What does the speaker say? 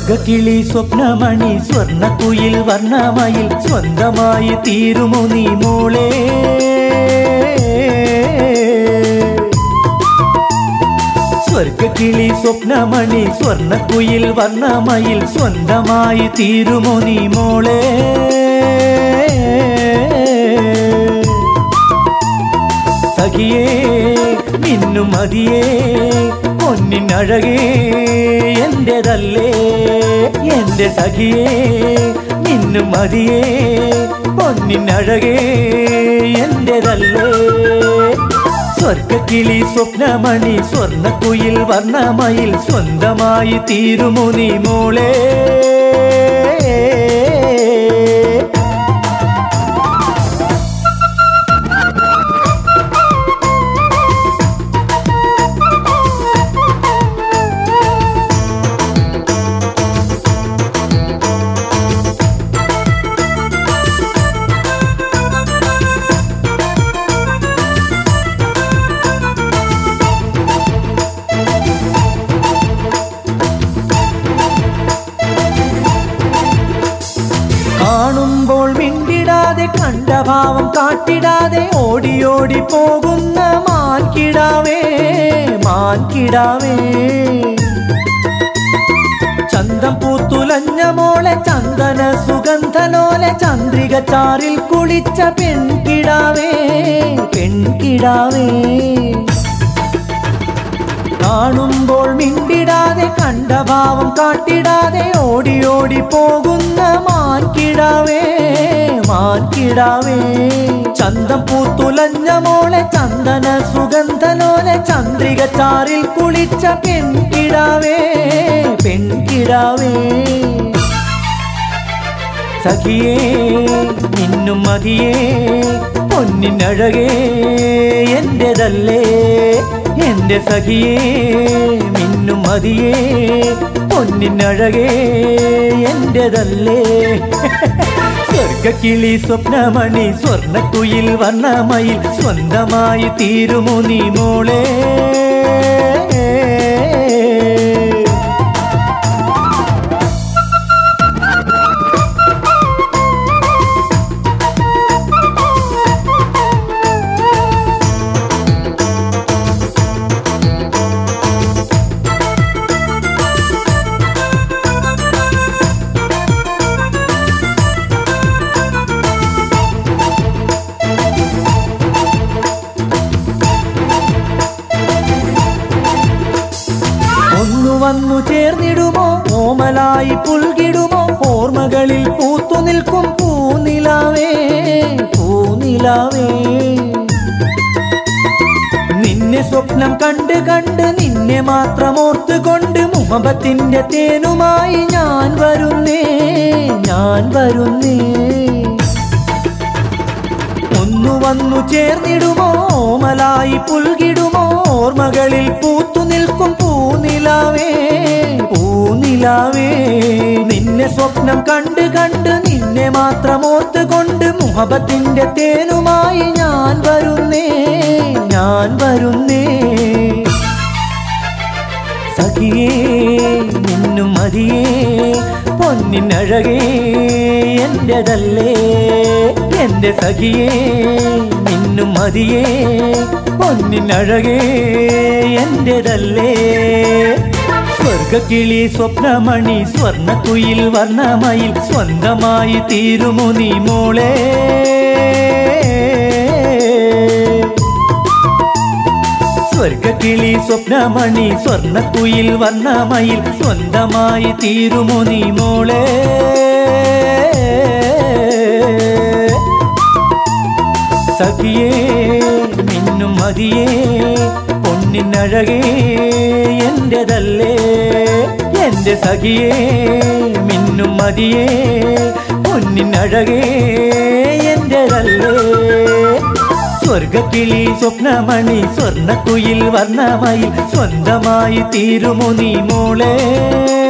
സ്വർഗക്കിളി സ്വപ്നമണി സ്വർണക്കുയിൽ വർണ്ണമയിൽ സ്വന്തമായി തീരുമോ നീ മോളെ സ്വർഗക്കിളി സ്വപ്നമണി സ്വർണക്കുയിൽ വർണ്ണമയിൽ സ്വന്തമായി തീരുമോ നീ മോളെ സഖിയേ മിന്നും മതിയേ പൊന്നിനഴകേ എന്റേതല്ലേ എന്റെ സഖിയേ മിന്നും മതിയേ പൊന്നിനഴകേ എന്റേതല്ലേ സ്വർഗക്കിളി സ്വപ്നമണി സ്വർണക്കുയിൽ വർണ്ണമയിൽ സ്വന്തമായി തീരുമോ നീ മോളേ കാണുമ്പോൾ മിണ്ടിടാതെ കണ്ട ഭാവം കാട്ടിടാതെ ഓടി ഓടി പോകുന്ന മാൻകിടാവേ മാൻകിടാവേ ചന്തം പൂത്തുലഞ്ഞ മോളെ ചന്ദന സുഗന്ധലോലെ ചന്ദ്രിക ചാറിൽ കുളിച്ച പെൺകിടാവേ പെൺകിടാവേ കാണുമ്പോൾ മിണ്ടിടാതെ കണ്ട ഭാവം കാട്ടിടാതെ ഓടി ഓടി പോകുന്ന മാൻകിടാവേ മാൻകിടാവേ ചന്തം പൂത്തുലഞ്ഞ മോളെ ചന്ദന സുഗന്ധലോലെ ചന്ദ്രിക ചാറിൽ കുളിച്ച പെൺകിടാവേ പെൺകിടാവേ സഖിയേ നിന്നും മതിയേ പൊന്നിനഴകേ എന്റേതല്ലേ എന്റെ സഖിയേ മിന്നും മതിയേ പൊന്നിനഴകേ എന്റേതല്ലേ സ്വർഗക്കിളി സ്വപ്നമണി സ്വർണക്കുയിൽ വർണ്ണമയിൽ സ്വന്തമായി തീരുമോ നീ മോളേ ഒന്നു വന്നു ചേർന്നിടുമോ ഓമലായി പുൽകിടുമോ ഓർമ്മകളിൽ പൂത്തു നിൽക്കും പൂനിലാവേ പൂനിലാവേ നിന്നെ സ്വപ്നം കണ്ട് കണ്ട് നിന്നെ മാത്രം ഓർത്തുകൊണ്ട് മുഹബത്തിന്റെ തേനുമായി ഞാൻ വരുന്നേ ഞാൻ വരുന്നേ ഒന്നു വന്നു ചേർന്നിടുമോ ഓമലായി പുൽകിടുമോ ഓർമ്മകളിൽ പൂത്തു നിൽക്കും പൂനിലാവേ പൂനിലാവേ നിന്നെ സ്വപ്നം കണ്ട് കണ്ട് നിന്നെ മാത്രം ഓർത്തുകൊണ്ട് മുഹബത്തിന്റെ തേനുമായി ഞാൻ വരുന്നേ ഞാൻ വരുന്നേ സഖിയേ നിന്നും മതിയേ പൊന്നിനഴകേ എന്റേതല്ലേ എന്റെ സഖിയേ നിന്നും മതിയേ പൊന്നിനഴകേ എന്റേതല്ലേ സ്വർഗക്കിളി സ്വപ്നമണി സ്വർണക്കുയിൽ വർണ്ണമയിൽ സ്വന്തമായി തീരുമോ നീ മോളേ സ്വർഗക്കിളി സ്വപ്നമണി സ്വർണക്കുയിൽ വർണ്ണമയിൽ സ്വന്തമായി തീരുമോ നീ മോളെ സഖിയേ മിന്നും മതിയേ പൊന്നിനഴകേ എന്റേതല്ലേ എന്റെ സഖിയേ മിന്നും മതിയേ പൊന്നിനഴകേ എന്റേതല്ലേ സ്വർഗക്കിളി സ്വപ്നമണി സ്വർണക്കുയിൽ വർണ്ണമയിൽ സ്വന്തമായി തീരുമോ നീ മോളേ